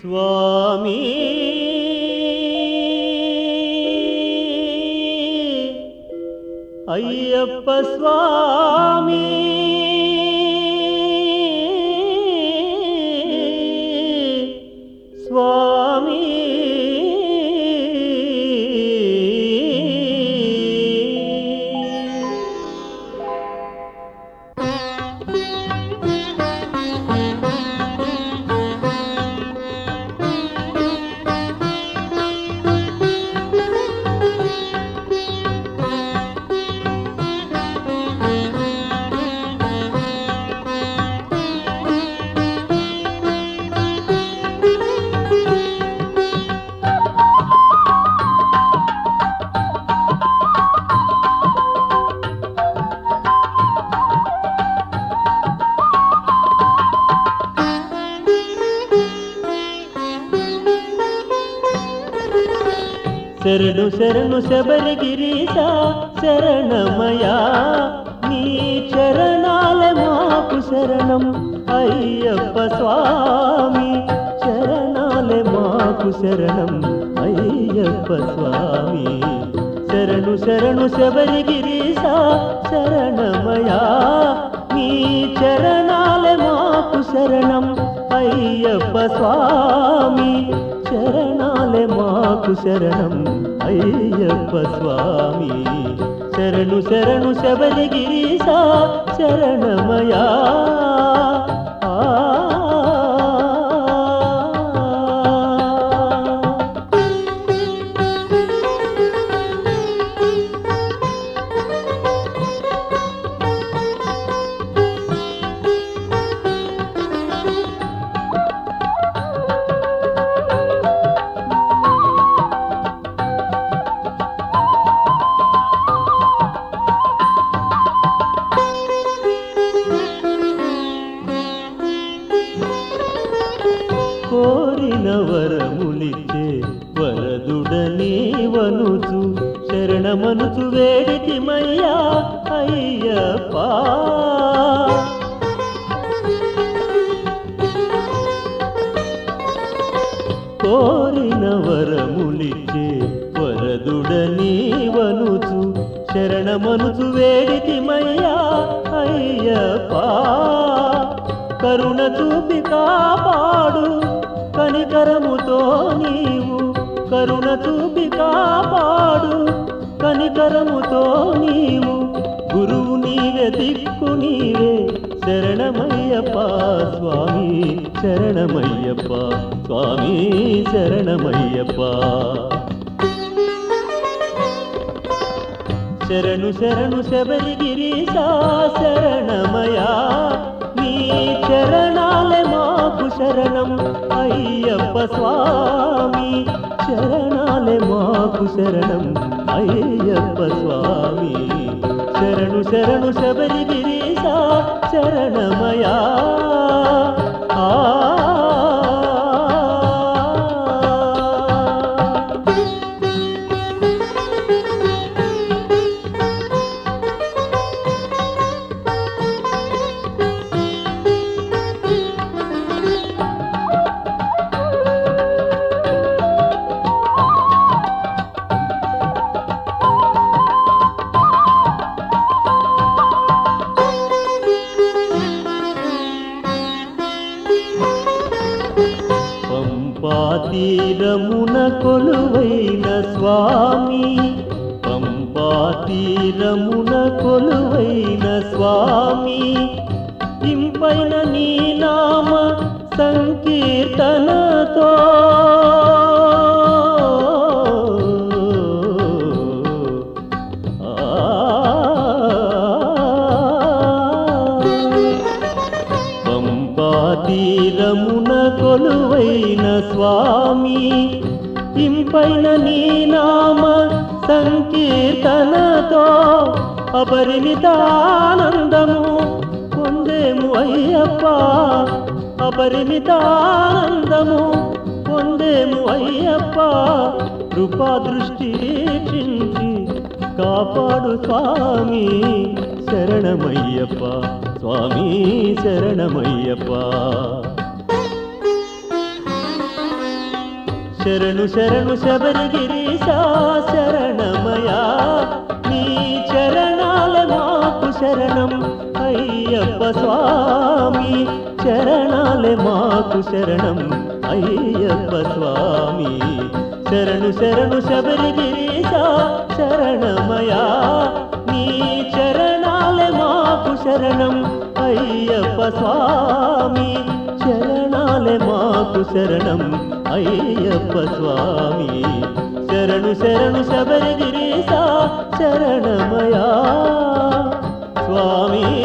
స్వామి అయ్యప్ప స్వామి స్వామి శరణు శరణు శబరిగిరీశ శరణమయా నీ చరణాల మాకు శరణం అయ్యప్ప స్వామి చరణాల మాకు శరణం అయ్యప్ప స్వామి శరణు శరణు శబరిగిరీశ శరణమయా నీ చరణాల మాకు శరణం అయ్యప్ప స్వామి శరణాలే మాకు శరణం అయ్యప్ప స్వామి శరణు శరణు శబరిగిరీశ శరణమయా ఆ కోరిన వరములిచ్చే వరదుడని వనుచు శరణమనుచు వేడితిమయ్యా అయ్యప్ప కోరిన వరములిచ్చే వరదుడని వనుచు శరణమనుచు వేడితిమయ్యా అయ్యప్ప కరుణ చూపి కాపాడు కనికరముతో నీవు కరుణ చూపి కాపాడు కనికరముతో నీవు గురువు నీవే దిక్కు నీవే శరణమయ్యప్ప స్వామి శరణమయ్యప్ప స్వామి శరణమయ్యప్ప శరణు శరణు శబరిగిరీశ శరణమయా నీ చరణాలే మాకు శరణం అయ్యప్ప స్వామి శరణాలే మాకు శరణం అయ్యప్ప స్వామి శరణు శరణు శబరిగిరీశ శరణమయా ఆ పంపా తీరమున కొలువైన స్వామి పంపా తీరమున కొలువైన స్వామి ఇంపైన నీ నామ సంకీర్తనతో పంపా తీరమున కొలువైన స్వామి ఇంపైన నీ నామ సంకీర్తనతో అపరిమితానందము పొందేము అయ్యప్ప అపరిమితానందము పొందేము అయ్యప్ప కృపా దృష్టి వీక్షించి కాపాడు స్వామి శరణమయ్యప్ప స్వామి శరణమయ్యప్ప శరణు శరణు శబరిగిరీశా శరణమయా నీ చరణాలే మాకు శరణం అయ్యప్ప స్వామి చరణాలే మాకు శరణం అయ్యప్ప స్వామి శరణు శరణు శబరిగిరీశా శరణమయా నీ చరణాలే మాకు శరణం అయ్యప్ప స్వామి చరణాలే మాకు శరణం అయ్యప్ప స్వామి శరణు శరణు శబరిగిరీశా శరణమయా స్వామి